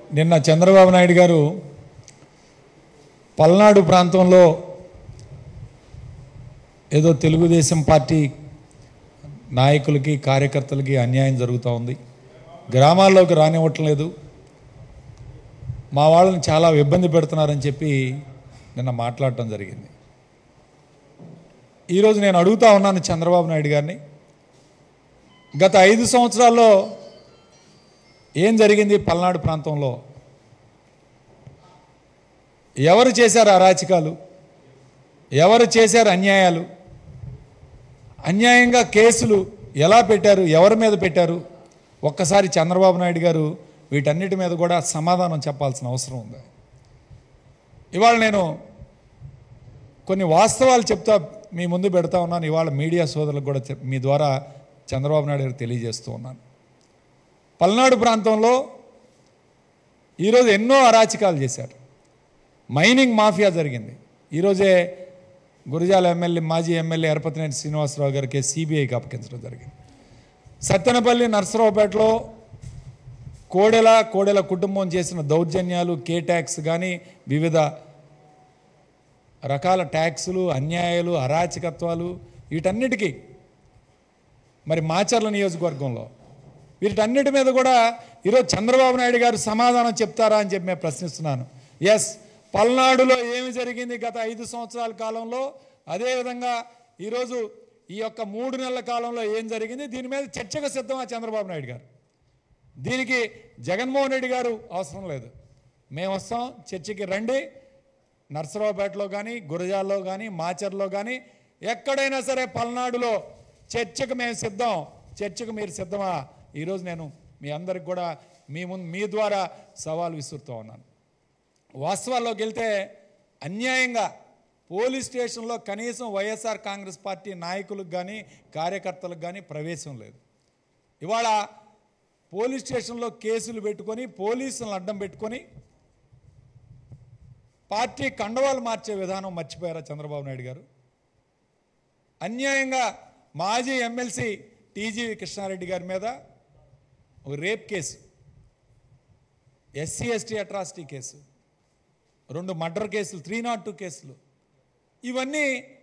నిన్న చంద్రబాబు నాయుడు గారు పల్నాడు ప్రాంతంలో ఏదో తెలుగుదేశం పార్టీ నాయకులకి కార్యకర్తలకి అన్యాయం జరుగుతూ ఉంది గ్రామాల్లోకి రానివ్వటం లేదు మా వాళ్ళని చాలా ఇబ్బంది పెడుతున్నారని చెప్పి నిన్న మాట్లాడటం జరిగింది ఈరోజు నేను అడుగుతా ఉన్నాను చంద్రబాబు నాయుడు గారిని గత ఐదు సంవత్సరాల్లో ఏం జరిగింది పల్నాడు ప్రాంతంలో ఎవరు చేశారు అరాచకాలు ఎవరు చేశారు అన్యాయాలు అన్యాయంగా కేసులు ఎలా పెట్టారు ఎవరి మీద పెట్టారు ఒక్కసారి చంద్రబాబు నాయుడు గారు వీటన్నిటి మీద కూడా సమాధానం చెప్పాల్సిన అవసరం ఉంది ఇవాళ నేను కొన్ని వాస్తవాలు చెప్తా మీ ముందు పెడతా ఉన్నాను ఇవాళ మీడియా సోదరులకు కూడా చెప్- మీ ద్వారా చంద్రబాబు నాయుడు గారు తెలియజేస్తూ ఉన్నాను పల్నాడు ప్రాంతంలో ఈరోజు ఎన్నో అరాచకాలు చేశారు మైనింగ్ మాఫియా జరిగింది ఈరోజే గురజాల ఎమ్మెల్యే మాజీ ఎమ్మెల్యే ఎరపతినేని శ్రీనివాసరావు గారికి సిబిఐకి అప్పగించడం జరిగింది సత్తెనపల్లి నర్సరావుపేటలో కోడెల కోడెల కుటుంబం చేసిన దౌర్జన్యాలు కే ట్యాక్స్ కానీ వివిధ రకాల ట్యాక్సులు అన్యాయాలు అరాచకత్వాలు వీటన్నిటికీ మరి మాచర్ల నియోజకవర్గంలో వీటన్నిటి మీద కూడా ఈరోజు చంద్రబాబు నాయుడు గారు సమాధానం చెప్తారా అని చెప్పి మేము ప్రశ్నిస్తున్నాను ఎస్ పల్నాడులో ఏమి జరిగింది గత ఐదు సంవత్సరాల కాలంలో అదేవిధంగా ఈరోజు ఈ యొక్క మూడు నెలల కాలంలో ఏం జరిగింది దీని మీద చర్చకు సిద్ధమా చంద్రబాబు నాయుడు గారు దీనికి జగన్మోహన్ రెడ్డి గారు అవసరం లేదు మేము వస్తాం చర్చకి రండి నర్సరావుపేటలో కానీ గురజాల్లో కానీ మాచర్లో కానీ ఎక్కడైనా సరే పల్నాడులో చర్చకు మేము సిద్ధం చర్చకు మీరు సిద్ధమా ఈరోజు నేను మీ అందరికి కూడా మీ ముందు మీ ద్వారా సవాల్ విసురుతూ ఉన్నాను వాస్తవాల్లోకి వెళ్తే అన్యాయంగా పోలీస్ స్టేషన్లో కనీసం వైఎస్ఆర్ కాంగ్రెస్ పార్టీ నాయకులకు కానీ కార్యకర్తలకు కానీ ప్రవేశం లేదు ఇవాళ పోలీస్ స్టేషన్లో కేసులు పెట్టుకొని పోలీసులను అడ్డం పెట్టుకొని పార్టీ కండవాలు మార్చే విధానం మర్చిపోయారా చంద్రబాబు నాయుడు గారు అన్యాయంగా మాజీ ఎమ్మెల్సీ టీజీవి కృష్ణారెడ్డి గారి మీద ఒక rape case SC ST atrocity case రెండు మర్డర్ కేసులు త్రీ నాట్ టూ కేసులు ఇవన్నీ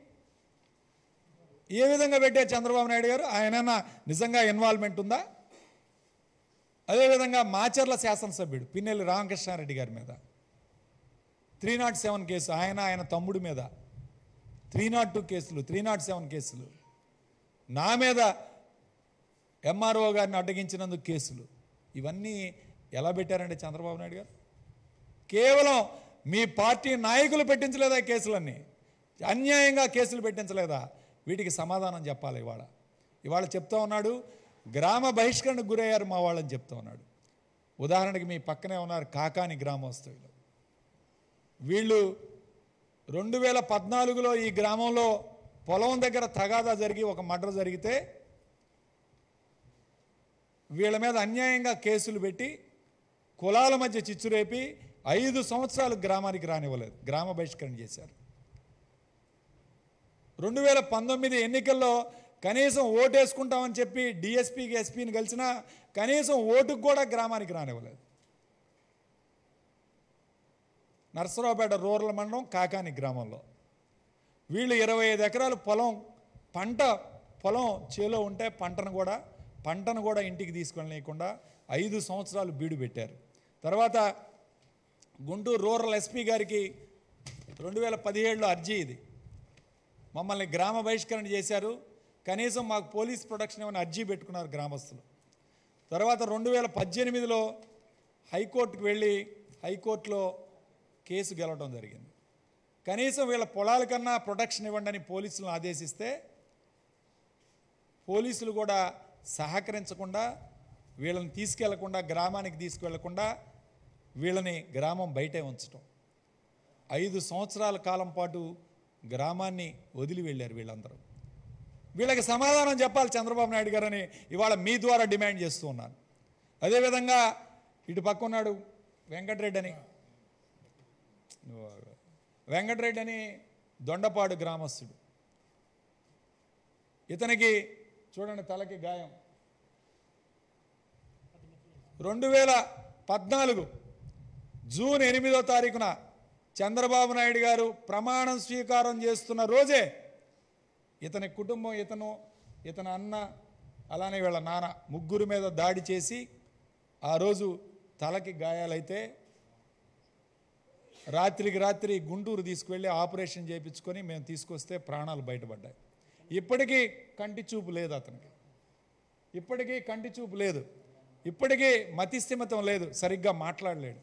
ఏ విధంగా పెట్టారు చంద్రబాబు నాయుడు గారు ఆయన నిజంగా ఇన్వాల్వ్మెంట్ ఉందా అదేవిధంగా మాచర్ల శాసనసభ్యుడు పిన్నెల్లి రామకృష్ణారెడ్డి గారి మీద త్రీ నాట్ సెవెన్ కేసు ఆయన ఆయన తమ్ముడి మీద త్రీ నాట్ టూ కేసులు త్రీ నాట్ సెవెన్ కేసులు నా మీద ఎంఆర్ఓ గారిని అడ్డగించినందుకు కేసులు ఇవన్నీ ఎలా పెట్టారండి చంద్రబాబు నాయుడు గారు కేవలం మీ పార్టీ నాయకులు పెట్టించలేదా ఈ కేసులన్నీ అన్యాయంగా కేసులు పెట్టించలేదా వీటికి సమాధానం చెప్పాలి ఇవాళ ఇవాళ చెప్తా ఉన్నాడు గ్రామ బహిష్కరణకు గురయ్యారు మా వాళ్ళని చెప్తా ఉన్నాడు ఉదాహరణకి మీ పక్కనే ఉన్నారు కాకాని గ్రామస్తులు వీళ్ళు రెండు వేల పద్నాలుగులో ఈ గ్రామంలో పొలం దగ్గర తగాదా జరిగి ఒక మర్డర్ జరిగితే వీళ్ళ మీద అన్యాయంగా కేసులు పెట్టి కులాల మధ్య చిచ్చు రేపి ఐదు సంవత్సరాలు గ్రామానికి రానివ్వలేదు గ్రామ బహిష్కరణ చేశారు రెండు వేల పంతొమ్మిది ఎన్నికల్లో కనీసం ఓటేసుకుంటామని చెప్పి డిఎస్పీకి ఎస్పీని కలిసినా కనీసం ఓటుకు కూడా గ్రామానికి రానివ్వలేదు నర్సరావుపేట రూరల్ మండలం కాకాని గ్రామంలో వీళ్ళు ఇరవై ఐదు ఎకరాలు పొలం పంట పొలం చేలో ఉంటే పంటను కూడా పంటను కూడా ఇంటికి తీసుకెళ్ళనీయకుండా ఐదు సంవత్సరాలు బీడు పెట్టారు తర్వాత గుంటూరు రూరల్ ఎస్పీ గారికి రెండు వేల పదిహేడులో అర్జీ ఇది మమ్మల్ని గ్రామ బహిష్కరణ చేశారు కనీసం మాకు పోలీస్ ప్రొటెక్షన్ ఏమైనా అర్జీ పెట్టుకున్నారు గ్రామస్తులు తర్వాత రెండు వేల పద్దెనిమిదిలో హైకోర్టుకు వెళ్ళి హైకోర్టులో కేసు గెలవడం జరిగింది కనీసం వీళ్ళ పొలాల కన్నా ప్రొటెక్షన్ ఇవ్వండి అని పోలీసులను ఆదేశిస్తే పోలీసులు కూడా సహకరించకుండా వీళ్ళని తీసుకెళ్లకుండా గ్రామానికి తీసుకెళ్లకుండా వీళ్ళని గ్రామం బయటే ఉంచటం ఐదు సంవత్సరాల కాలం పాటు గ్రామాన్ని వదిలి వెళ్ళారు వీళ్ళందరూ వీళ్ళకి సమాధానం చెప్పాలి చంద్రబాబు నాయుడు గారని ఇవాళ మీ ద్వారా డిమాండ్ చేస్తూ ఉన్నాను అదేవిధంగా ఇటు పక్క ఉన్నాడు వెంకటరెడ్డి అని వెంకటరెడ్డి అని దొండపాడు గ్రామస్తుడు ఇతనికి చూడండి తలకి గాయం రెండు వేల పద్నాలుగు జూన్ ఎనిమిదో తారీఖున చంద్రబాబు నాయుడు గారు ప్రమాణం స్వీకారం చేస్తున్న రోజే ఇతని కుటుంబం ఇతను ఇతని అన్న అలానే వీళ్ళ నాన్న ముగ్గురు మీద దాడి చేసి ఆ రోజు తలకి గాయాలైతే రాత్రికి రాత్రి గుంటూరు తీసుకువెళ్ళి ఆపరేషన్ చేయించుకొని మేము తీసుకొస్తే ప్రాణాలు బయటపడ్డాయి ఇప్పటికీ కంటి చూపు లేదు అతనికి ఇప్పటికీ కంటి చూపు లేదు ఇప్పటికీ మతిస్థిమితం లేదు సరిగ్గా మాట్లాడలేడు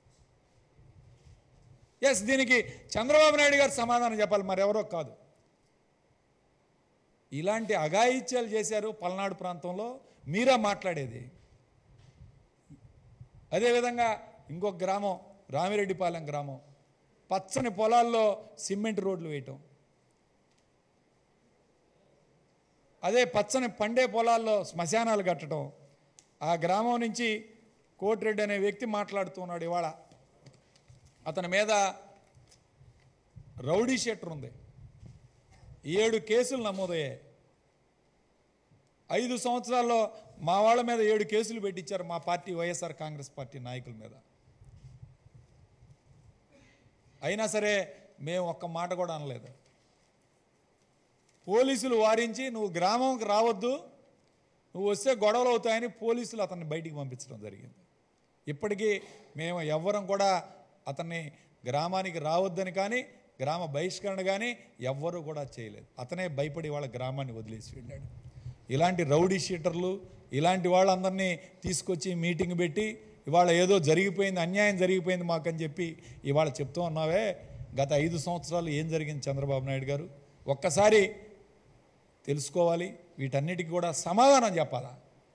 ఎస్ దీనికి చంద్రబాబు నాయుడు గారు సమాధానం చెప్పాలి మరెవరో కాదు ఇలాంటి అఘాయిత్యాలు చేశారు పల్నాడు ప్రాంతంలో మీరా మాట్లాడేది అదేవిధంగా ఇంకొక గ్రామం రామిరెడ్డిపాలెం గ్రామం పచ్చని పొలాల్లో సిమెంట్ రోడ్లు వేయటం అదే పచ్చని పండే పొలాల్లో శ్మశానాలు కట్టడం ఆ గ్రామం నుంచి కోటిరెడ్డి అనే వ్యక్తి మాట్లాడుతున్నాడు ఇవాళ అతని మీద రౌడీ షెటర్ ఉంది ఏడు కేసులు నమోదయ్యాయి ఐదు సంవత్సరాల్లో మా వాళ్ళ మీద ఏడు కేసులు పెట్టించారు మా పార్టీ వైఎస్ఆర్ కాంగ్రెస్ పార్టీ నాయకుల మీద అయినా సరే మేము ఒక్క మాట కూడా అనలేదు పోలీసులు వారించి నువ్వు గ్రామంకి రావద్దు నువ్వు వస్తే గొడవలు అవుతాయని పోలీసులు అతన్ని బయటికి పంపించడం జరిగింది ఇప్పటికీ మేము ఎవ్వరం కూడా అతన్ని గ్రామానికి రావద్దని కానీ గ్రామ బహిష్కరణ కానీ ఎవ్వరూ కూడా చేయలేదు అతనే భయపడి వాళ్ళ గ్రామాన్ని వదిలేసి వెళ్ళాడు ఇలాంటి రౌడీ షీటర్లు ఇలాంటి వాళ్ళందరినీ తీసుకొచ్చి మీటింగ్ పెట్టి ఇవాళ ఏదో జరిగిపోయింది అన్యాయం జరిగిపోయింది మాకని చెప్పి ఇవాళ చెప్తూ ఉన్నావే గత ఐదు సంవత్సరాలు ఏం జరిగింది చంద్రబాబు నాయుడు గారు ఒక్కసారి తెలుసుకోవాలి వీటన్నిటికీ కూడా సమాధానం చెప్పాలా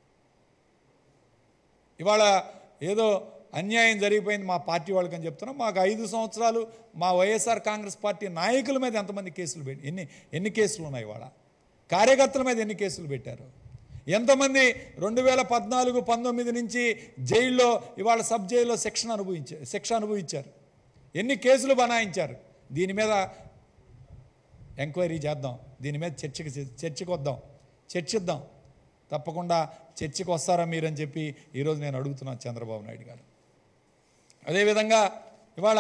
ఇవాళ ఏదో అన్యాయం జరిగిపోయింది మా పార్టీ వాళ్ళకి అని చెప్తున్నాం మాకు ఐదు సంవత్సరాలు మా వైఎస్ఆర్ కాంగ్రెస్ పార్టీ నాయకుల మీద ఎంతమంది కేసులు పెట్టి ఎన్ని ఎన్ని కేసులు ఉన్నాయి ఇవాళ కార్యకర్తల మీద ఎన్ని కేసులు పెట్టారు ఎంతమంది రెండు వేల పద్నాలుగు పంతొమ్మిది నుంచి జైల్లో ఇవాళ సబ్ జైల్లో శిక్షణ అనుభవించారు శిక్ష అనుభవించారు ఎన్ని కేసులు బనాయించారు దీని మీద ఎంక్వైరీ చేద్దాం దీని మీద చర్చకి చర్చకు వద్దాం చర్చిద్దాం తప్పకుండా చర్చకు వస్తారా మీరని చెప్పి ఈరోజు నేను అడుగుతున్నాను చంద్రబాబు నాయుడు గారు అదేవిధంగా ఇవాళ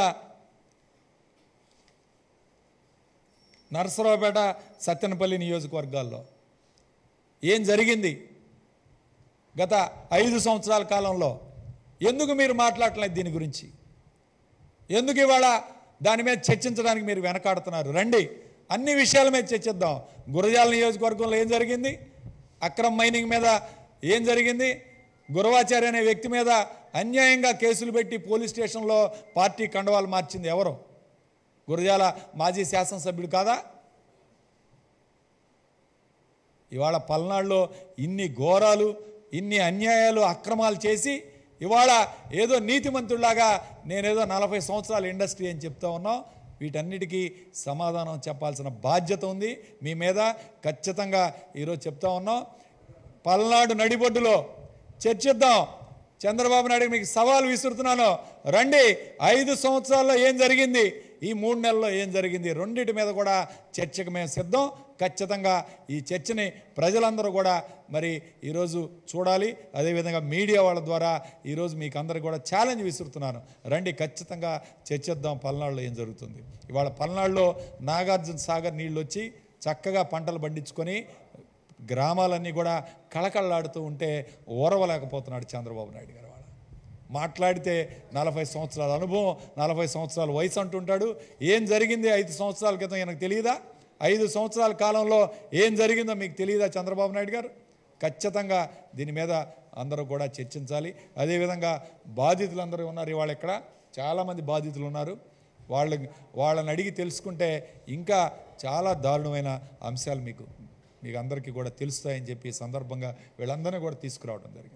నరసరావుపేట సత్తెనపల్లి నియోజకవర్గాల్లో ఏం జరిగింది గత ఐదు సంవత్సరాల కాలంలో ఎందుకు మీరు మాట్లాడట్లేదు దీని గురించి ఎందుకు ఇవాళ దాని మీద చర్చించడానికి మీరు వెనకాడుతున్నారు రండి అన్ని విషయాల మీద చర్చిద్దాం గురజాల నియోజకవర్గంలో ఏం జరిగింది అక్రమ్ మైనింగ్ మీద ఏం జరిగింది గురవాచారి అనే వ్యక్తి మీద అన్యాయంగా కేసులు పెట్టి పోలీస్ స్టేషన్లో పార్టీ కండవాలు మార్చింది ఎవరు గురజాల మాజీ శాసనసభ్యుడు కాదా ఇవాళ పల్నాడులో ఇన్ని ఘోరాలు ఇన్ని అన్యాయాలు అక్రమాలు చేసి ఇవాళ ఏదో నీతిమంతుడిలాగా నేనేదో నలభై సంవత్సరాల ఇండస్ట్రీ అని చెప్తా ఉన్నాం వీటన్నిటికీ సమాధానం చెప్పాల్సిన బాధ్యత ఉంది మీ మీద ఖచ్చితంగా ఈరోజు చెప్తా ఉన్నాం పల్నాడు నడిబొడ్డులో చర్చిద్దాం చంద్రబాబు నాయుడు మీకు సవాల్ విసురుతున్నాను రండి ఐదు సంవత్సరాల్లో ఏం జరిగింది ఈ మూడు నెలల్లో ఏం జరిగింది రెండింటి మీద కూడా చర్చకు మేము సిద్ధం ఖచ్చితంగా ఈ చర్చని ప్రజలందరూ కూడా మరి ఈరోజు చూడాలి అదేవిధంగా మీడియా వాళ్ళ ద్వారా ఈరోజు మీకు అందరికి కూడా ఛాలెంజ్ విసురుతున్నాను రండి ఖచ్చితంగా చర్చిద్దాం పల్నాడులో ఏం జరుగుతుంది ఇవాళ పల్నాడులో నాగార్జున సాగర్ నీళ్ళు వచ్చి చక్కగా పంటలు పండించుకొని గ్రామాలన్నీ కూడా కళకళలాడుతూ ఉంటే ఓరవలేకపోతున్నాడు చంద్రబాబు నాయుడు గారు వాళ్ళ మాట్లాడితే నలభై సంవత్సరాల అనుభవం నలభై సంవత్సరాల వయసు అంటుంటాడు ఏం జరిగింది ఐదు సంవత్సరాల క్రితం ఈయనకు తెలియదా ఐదు సంవత్సరాల కాలంలో ఏం జరిగిందో మీకు తెలియదా చంద్రబాబు నాయుడు గారు ఖచ్చితంగా దీని మీద అందరూ కూడా చర్చించాలి అదేవిధంగా బాధితులందరూ ఉన్నారు ఇవాళ ఇక్కడ చాలామంది బాధితులు ఉన్నారు వాళ్ళ వాళ్ళని అడిగి తెలుసుకుంటే ఇంకా చాలా దారుణమైన అంశాలు మీకు మీకు అందరికీ కూడా తెలుస్తాయని చెప్పి ఈ సందర్భంగా వీళ్ళందరినీ కూడా తీసుకురావడం జరిగింది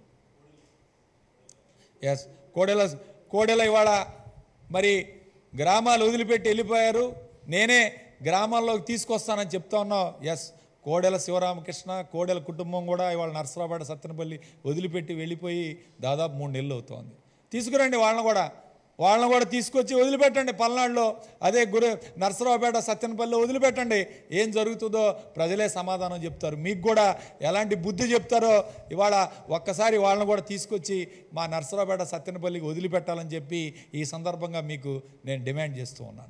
ఎస్ కోడెల కోడెల ఇవాళ మరి గ్రామాలు వదిలిపెట్టి వెళ్ళిపోయారు నేనే గ్రామాల్లోకి తీసుకొస్తానని చెప్తా ఉన్నావు ఎస్ కోడెల శివరామకృష్ణ కోడెల కుటుంబం కూడా ఇవాళ నర్సరాబాడ సత్తెనపల్లి వదిలిపెట్టి వెళ్ళిపోయి దాదాపు మూడు నెలలు అవుతోంది తీసుకురండి వాళ్ళని కూడా వాళ్ళని కూడా తీసుకొచ్చి వదిలిపెట్టండి పల్నాడులో అదే గురు నరసరావుపేట సత్యనపల్లిలో వదిలిపెట్టండి ఏం జరుగుతుందో ప్రజలే సమాధానం చెప్తారు మీకు కూడా ఎలాంటి బుద్ధి చెప్తారో ఇవాళ ఒక్కసారి వాళ్ళని కూడా తీసుకొచ్చి మా నరసరావుపేట సత్యనపల్లికి వదిలిపెట్టాలని చెప్పి ఈ సందర్భంగా మీకు నేను డిమాండ్ చేస్తూ ఉన్నాను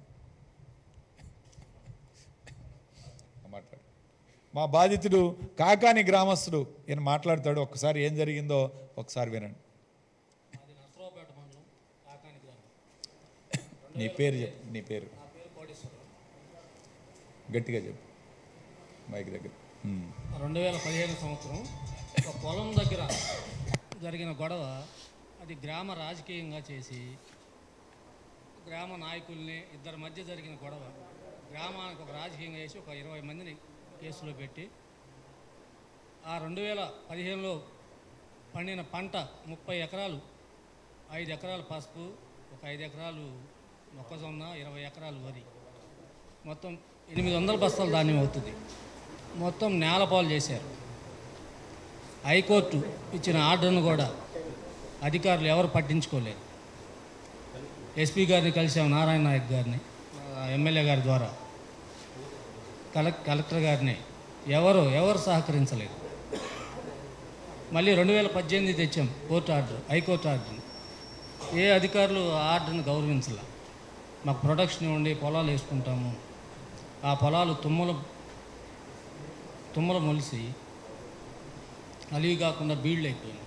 మాట్లాడు మా బాధితుడు కాకాని గ్రామస్తుడు ఈయన మాట్లాడతాడు ఒక్కసారి ఏం జరిగిందో ఒకసారి వినండి అది నరసరావుపేట మండలం కాకాని గ్రామం నీ పేరు చెప్పు నీ పేరు నా పేరు కోటేశ్వరరావు గట్టిగా చెప్పు మైక్ దగ్గర ఉమ్. రెండు వేల పదిహేను సంవత్సరం ఒక పొలం దగ్గర జరిగిన గొడవ అది గ్రామ రాజకీయంగా చేసి గ్రామ నాయకుల్ని ఇద్దరి మధ్య జరిగిన గొడవ గ్రామానికి ఒక రాజకీయంగా వేసి ఒక ఇరవై మందిని కేసులో పెట్టి ఆ రెండు వేల పదిహేనులో పండిన పంట ముప్పై ఎకరాలు ఐదు ఎకరాలు పసుపు ఒక ఐదు ఎకరాలు మొక్కజొన్న ఇరవై ఎకరాలు వరి మొత్తం ఎనిమిది వందల బస్తాల ధాన్యం అవుతుంది మొత్తం నేలపాలు చేశారు హైకోర్టు ఇచ్చిన ఆర్డర్ను కూడా అధికారులు ఎవరు పట్టించుకోలేదు ఎస్పీ గారిని కలిసాం నారాయణ నాయక్ గారిని ఆ, ఎమ్మెల్యే గారి ద్వారా కలెక్ కలెక్టర్ గారిని ఎవరు ఎవరు సహకరించలేదు మళ్ళీ రెండు వేల పద్దెనిమిది తెచ్చాం కోర్టు ఆర్డర్ హైకోర్టు ఆర్డర్ ఏ అధికారులు ఆ ఆర్డర్ని గౌరవించాల మాకు ప్రొటెక్షన్ ఇవ్వండి పొలాలు వేసుకుంటాము ఆ పొలాలు తుమ్మలు తుమ్మలు మొలిసి అలివి కాకుండా బీళ్ళు అయిపోయింది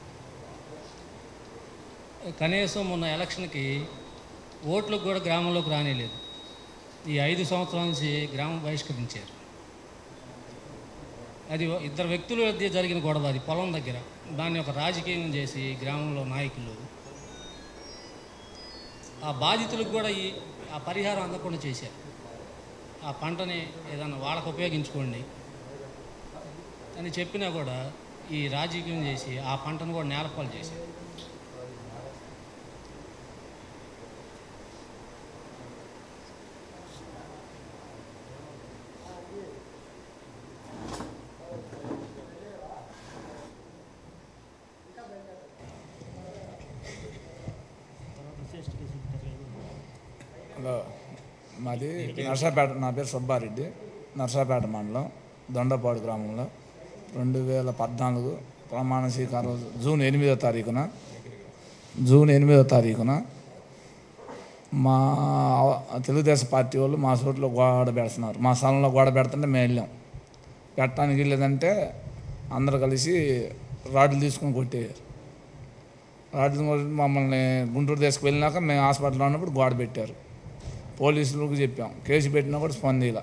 కనీసం మొన్న ఎలక్షన్కి ఓట్లకు కూడా గ్రామంలోకి రానేలేదు ఈ ఐదు సంవత్సరాల నుంచి గ్రామం బహిష్కరించారు అది ఇద్దరు వ్యక్తుల మధ్య జరిగిన గొడవ అది పొలం దగ్గర దాన్ని ఒక రాజకీయం చేసి గ్రామంలో నాయకులు ఆ బాధితులకు కూడా ఈ ఆ పరిహారం అందకుండా చేశారు ఆ పంటని ఏదైనా వాళ్ళకు ఉపయోగించుకోండి అని చెప్పినా కూడా ఈ రాజకీయం చేసి ఆ పంటను కూడా నేలపాలు చేశారు హలో మాది నర్సాపేట నా పేరు సుబ్బారెడ్డి నర్సాపేట మండలం దొండపాడు గ్రామంలో రెండు వేల పద్నాలుగు ప్రమాణ స్వీకారం రోజు జూన్ ఎనిమిదో తారీఖున జూన్ ఎనిమిదో తారీఖున మా తెలుగుదేశం పార్టీ వాళ్ళు మా చోట్లో గోడ పెడుతున్నారు మా స్థలంలో గోడ పెడుతుంటే మేము వెళ్ళాం పెట్టడానికి వెళ్ళేదంటే అందరు కలిసి రాడ్లు తీసుకొని కొట్టేయారు రాడ్లు కొట్టి మమ్మల్ని గుంటూరు తీసుకువెళ్ళినాక మేము హాస్పిటల్లో ఉన్నప్పుడు గోడ పెట్టారు పోలీసులకు చెప్పాం కేసు పెట్టినా కూడా స్పందిలా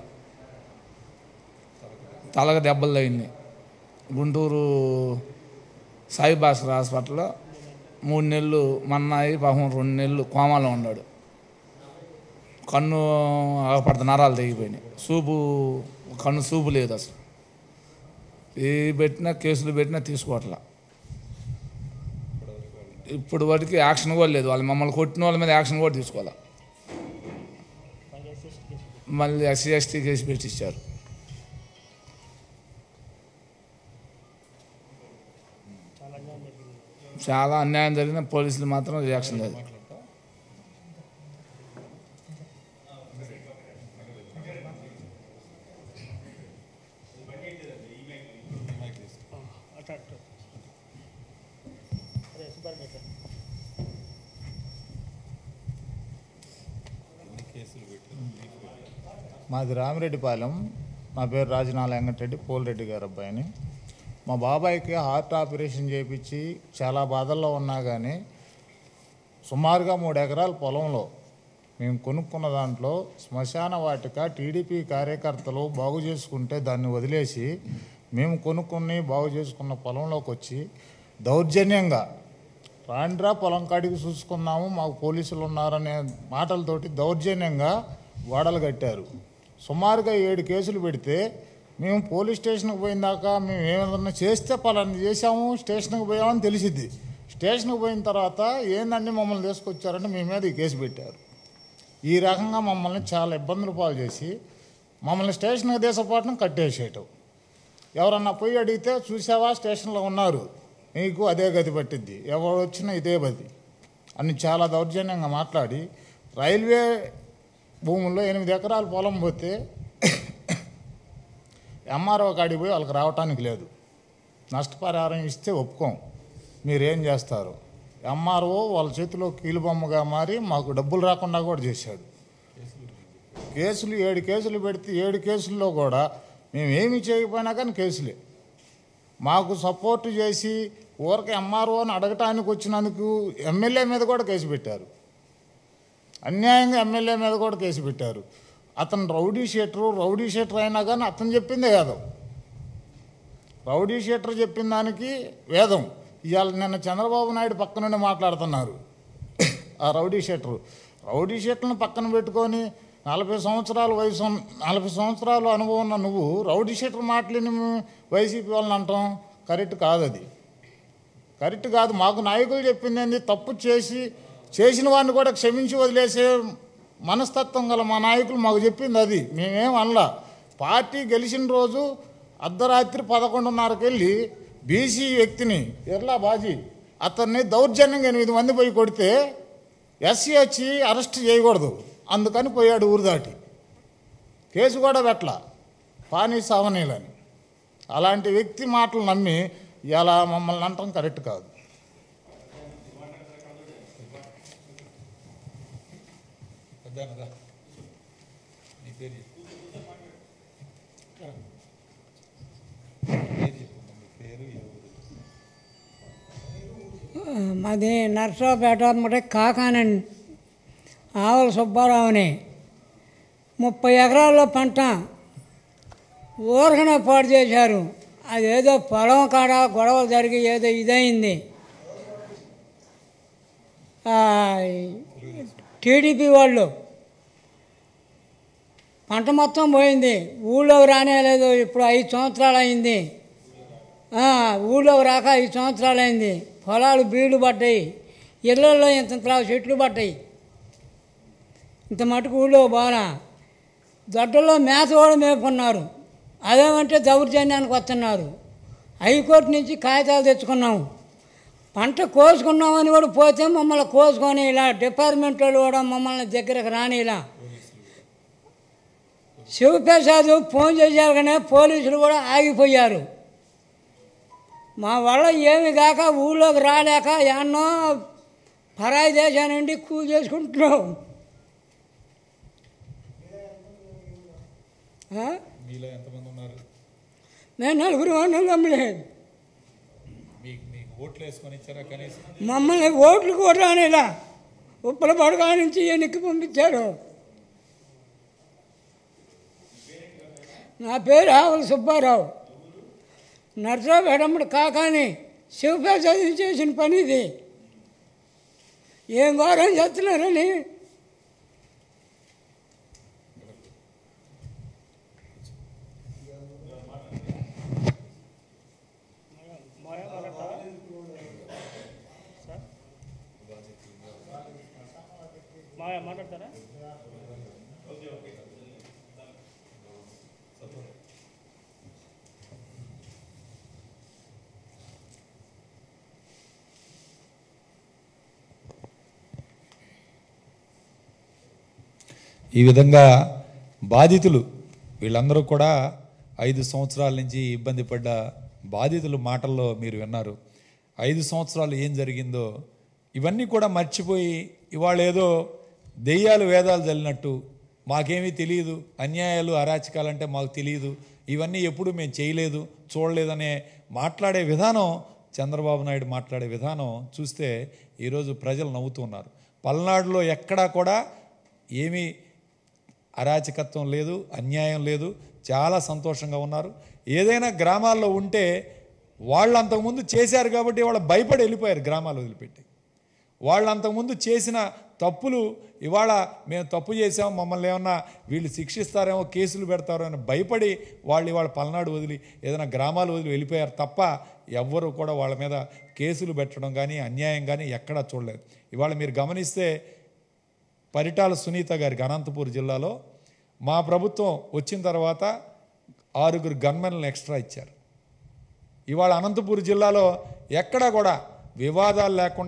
తలకు దెబ్బలు తగినాయి గుంటూరు సాయి భాస్కర్ హాస్పిటల్లో మూడు నెలలు మన్నాయి పాపం రెండు నెలలు కోమాలో ఉన్నాడు కన్ను ఆగపడత నరాలు తెగిపోయినాయి చూపు కన్ను చూపు లేదు అసలు ఏ పెట్టినా కేసులు పెట్టినా తీసుకోవట్లా ఇప్పుడు వరకు యాక్షన్ కూడా లేదు వాళ్ళు మమ్మల్ని కొట్టిన వాళ్ళ మీద యాక్షన్ కూడా తీసుకోవాలి మళ్ళీ ఎస్సీ ఎస్టీ కేసు పెట్టించారు చాలా అన్యాయం జరిగిన పోలీసులు మాత్రం రియాక్షన్ లేదు మాది రామిరెడ్డిపాలెం నా పేరు రాజనాల వెంకటరెడ్డి పోలరెడ్డి గారు అబ్బాయిని మా బాబాయ్కి హార్ట్ ఆపరేషన్ చేయించి చాలా బాధల్లో ఉన్నా కానీ సుమారుగా మూడు ఎకరాల పొలంలో మేము కొనుక్కున్న దాంట్లో శ్మశాన వాటిక టీడీపీ కార్యకర్తలు బాగు చేసుకుంటే దాన్ని వదిలేసి మేము కొనుక్కుని బాగు చేసుకున్న పొలంలోకి వచ్చి దౌర్జన్యంగా రాండ్రా పొలం కాడికి చూసుకున్నాము మాకు పోలీసులు ఉన్నారనే మాటలతోటి దౌర్జన్యంగా గోడలు కట్టారు సుమారుగా ఏడు కేసులు పెడితే మేము పోలీస్ స్టేషన్కి పోయిన దాకా మేము ఏమైనా చేస్తే పలానా చేసాము స్టేషన్కి పోయామని తెలిసిద్ది స్టేషన్కి పోయిన తర్వాత ఏందండి మమ్మల్ని తీసుకొచ్చారంటే మీ మీద ఈ కేసు పెట్టారు ఈ రకంగా మమ్మల్ని చాలా ఇబ్బందులు పాలు చేసి మమ్మల్ని స్టేషన్కి తీసపోవటం కట్టేసేయటం ఎవరన్నా పోయి అడిగితే చూసావా స్టేషన్లో ఉన్నారు నీకు అదే గతి పట్టిద్ది ఎవరు వచ్చినా ఇదే బది అని చాలా దౌర్జన్యంగా మాట్లాడి రైల్వే భూముల్లో ఎనిమిది ఎకరాల పొలం పోతే ఎంఆర్ఓ కాడికి పోయి వాళ్ళకి రావటానికి లేదు నష్టపరిహారం ఇస్తే ఒప్పుకోం మీరేం చేస్తారు ఎంఆర్ఓ వాళ్ళ చేతిలో కీలుబొమ్మగా మారి మాకు డబ్బులు రాకుండా కూడా చేశాడు కేసులు ఏడు కేసులు పెడితే ఏడు కేసుల్లో కూడా మేము ఏమి చేయకపోయినా కానీ కేసులే మాకు సపోర్ట్ చేసి ఊరికి ఎంఆర్ఓని అడగటానికి వచ్చినందుకు ఎమ్మెల్యే మీద కూడా కేసు పెట్టారు అన్యాయంగా ఎమ్మెల్యే మీద కూడా కేసు పెట్టారు అతను రౌడీ షీటరు రౌడీ షీటర్ అయినా కానీ అతను చెప్పిందే వేదం రౌడీ షీటర్ చెప్పిన దానికి వేదం ఇవాళ నిన్న చంద్రబాబు నాయుడు పక్క నుండి మాట్లాడుతున్నారు ఆ రౌడీ షీటరు రౌడీ షీటర్ని పక్కన పెట్టుకొని నలభై సంవత్సరాల వయసు ఉన్న- నలభై సంవత్సరాల అనుభవం ఉన్న నువ్వు రౌడీ షీటర్ మాటలని వైసీపీ వాళ్ళని అంటాం కరెక్ట్ కాదు అది కరెక్ట్ కాదు మాకు నాయకులు చెప్పింది ఏంది తప్పు చేసి చేసిన వాడిని కూడా క్షమించి వదిలేసే మనస్తత్వం గల మా నాయకులు మాకు చెప్పింది అది మేమేం అనలా పార్టీ గెలిచిన రోజు అర్ధరాత్రి పదకొండున్నరకి వెళ్ళి బీసీ వ్యక్తిని ఎర్లా బాజీ అతన్ని దౌర్జన్యంగా ఎనిమిది మంది పోయి కొడితే ఎస్సీ వచ్చి అరెస్ట్ చేయకూడదు అందుకని పోయాడు ఊరు దాటి కేసు కూడా పెట్టల పానీ సావనీలని అలాంటి వ్యక్తి మాటలు నమ్మి ఇలా మమ్మల్ని అంటాం కరెక్ట్ కాదు పెద్దనరా నీ పేరు చెప్పు పేరు చెప్పు మీ పేరు ఏ ఊరు మాది నర్సరావుపేట మరి కాకానండి ఆవుల సుబ్బారావుని ముప్పై ఎకరాల్లో పంట ఊరకనే పాడు చేశారు అదేదో పొలం కాడ గొడవ జరిగి ఏదో ఇదైంది ఆ, టీడీపీ వాళ్ళు పంట మొత్తం పోయింది ఊళ్ళోకి రానేలేదు ఇప్పుడు ఐదు సంవత్సరాలు అయింది ఆ, ఊళ్ళోకి రాక ఐదు సంవత్సరాలు అయింది పొలాలు బీళ్లు పడ్డాయి ఇళ్ళల్లో ఇంత చెట్లు పడ్డాయి ఇంత మటుకు ఊళ్ళో బాగా దొడ్డల్లో మేత కూడా మేపుకున్నారు అదేమంటే దౌర్జన్యానికి వస్తున్నారు హైకోర్టు నుంచి కాగితాలు తెచ్చుకున్నాము పంట కోసుకున్నామని కూడా పోతే మమ్మల్ని కోసుకొని ఇలా డిపార్ట్మెంట్ వాళ్ళు కూడా మమ్మల్ని దగ్గరకు రాని ఇలా శివప్రసాద్ ఫోన్ చేశారు కానీ పోలీసులు కూడా ఆగిపోయారు మా వల్ల ఏమి కాక ఊళ్ళోకి రాలేక ఎన్నో పరాయి దేశం నుండి కూ చేసుకుంటున్నాం ఆ? మీలో ఎంతమంది ఉన్నారు మేము నలుగురు వాళ్ళు అమ్మలేదు మీకు మీకు ఓట్లు వేసుకొని ఇచ్చారా కనీసం మమ్మల్ని ఓట్లు కూడా రానిలా ఉప్పల పడగా నుంచి ఎన్నిక పంపించారు నా పేరు ఆవుల సుబ్బారావు నర్సరావు వెడమ్మడు కాకాని శివప్రసాద్ చేసిన పని ఇది ఏం ఘోరం చేస్తున్నారని మాట్లాడతారా ఈ విధంగా బాధితులు వీళ్ళందరూ కూడా ఐదు సంవత్సరాల నుంచి ఇబ్బంది పడ్డ బాధితుల మాటల్లో మీరు విన్నారు ఐదు సంవత్సరాలు ఏం జరిగిందో ఇవన్నీ కూడా మర్చిపోయి ఇవాళ ఏదో దెయ్యాలు వేదాలు చల్లినట్టు మాకేమీ తెలియదు అన్యాయాలు అరాచకాలంటే మాకు తెలియదు ఇవన్నీ ఎప్పుడు మేము చేయలేదు చూడలేదనే మాట్లాడే విధానం చంద్రబాబు నాయుడు మాట్లాడే విధానం చూస్తే ఈరోజు ప్రజలు నవ్వుతున్నారు పల్నాడులో ఎక్కడా కూడా ఏమీ అరాచకత్వం లేదు అన్యాయం లేదు చాలా సంతోషంగా ఉన్నారు ఏదైనా గ్రామాల్లో ఉంటే వాళ్ళు అంతకుముందు చేశారు కాబట్టి వాళ్ళు భయపడి వెళ్ళిపోయారు గ్రామాలు వదిలిపెట్టి వాళ్ళు అంతకుముందు చేసిన తప్పులు ఇవాళ మేము తప్పు చేసాం మమ్మల్ని ఏమన్నా వీళ్ళు శిక్షిస్తారేమో కేసులు పెడతారో అని భయపడి వాళ్ళు ఇవాళ పల్నాడు వదిలి ఏదైనా గ్రామాలు వదిలి వెళ్ళిపోయారు తప్ప ఎవ్వరూ కూడా వాళ్ళ మీద కేసులు పెట్టడం కానీ అన్యాయం కానీ ఎక్కడా చూడలేదు ఇవాళ మీరు గమనిస్తే పరిటాల సునీత గారికి అనంతపూర్ జిల్లాలో మా ప్రభుత్వం వచ్చిన తర్వాత ఆరుగురు గన్మెన్లను ఎక్స్ట్రా ఇచ్చారు ఇవాళ అనంతపూర్ జిల్లాలో ఎక్కడా కూడా వివాదాలు లేకుండా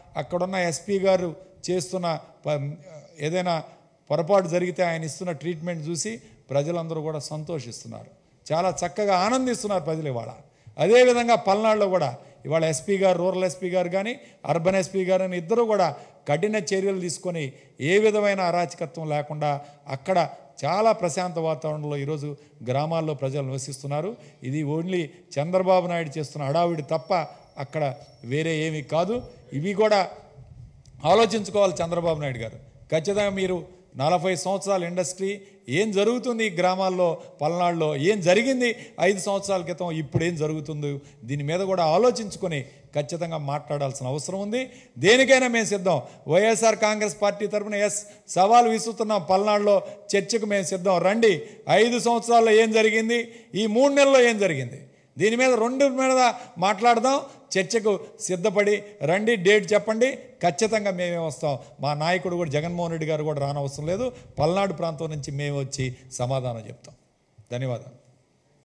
అక్కడున్న ఎస్పీ గారు చేస్తున్న ప- ఏదైనా పొరపాటు జరిగితే ఆయన ఇస్తున్న ట్రీట్మెంట్ చూసి ప్రజలందరూ కూడా సంతోషిస్తున్నారు చాలా చక్కగా ఆనందిస్తున్నారు ప్రజలు ఇవాళ అదేవిధంగా పల్నాడులో కూడా ఇవాళ ఎస్పీ గారు రూరల్ ఎస్పీ గారు కానీ అర్బన్ ఎస్పీ గారు అని ఇద్దరు కూడా కఠిన చర్యలు తీసుకొని ఏ విధమైన అరాచకత్వం లేకుండా అక్కడ చాలా ప్రశాంత వాతావరణంలో ఈరోజు గ్రామాల్లో ప్రజలు నివసిస్తున్నారు ఇది ఓన్లీ చంద్రబాబు నాయుడు చేస్తున్న హడావిడి తప్ప అక్కడ వేరే ఏమీ కాదు ఇవి కూడా ఆలోచించుకోవాలి చంద్రబాబు నాయుడు గారు ఖచ్చితంగా మీరు నలభై సంవత్సరాల ఇండస్ట్రీ ఏం జరుగుతుంది ఈ గ్రామాల్లో పల్నాడులో ఏం జరిగింది ఐదు సంవత్సరాల క్రితం ఇప్పుడు ఏం జరుగుతుందో దీని మీద కూడా ఆలోచించుకొని ఖచ్చితంగా మాట్లాడాల్సిన అవసరం ఉంది దేనికైనా మేము సిద్ధం వైఎస్ఆర్ కాంగ్రెస్ పార్టీ తరఫున ఎస్ సవాల్ విసురుతున్నాం పల్నాడులో చర్చకు మేము సిద్ధం రండి ఐదు సంవత్సరాల్లో ఏం జరిగింది ఈ మూడు నెలల్లో ఏం జరిగింది దీని మీద రెండు మీద మాట్లాడదాం చర్చకు సిద్ధపడి రండి డేట్ చెప్పండి ఖచ్చితంగా మేమే వస్తాం మా నాయకుడు కూడా జగన్మోహన్ రెడ్డి గారు కూడా రానవసరం లేదు పల్నాడు ప్రాంతం నుంచి మేము వచ్చి సమాధానం చెప్తాం ధన్యవాదాలు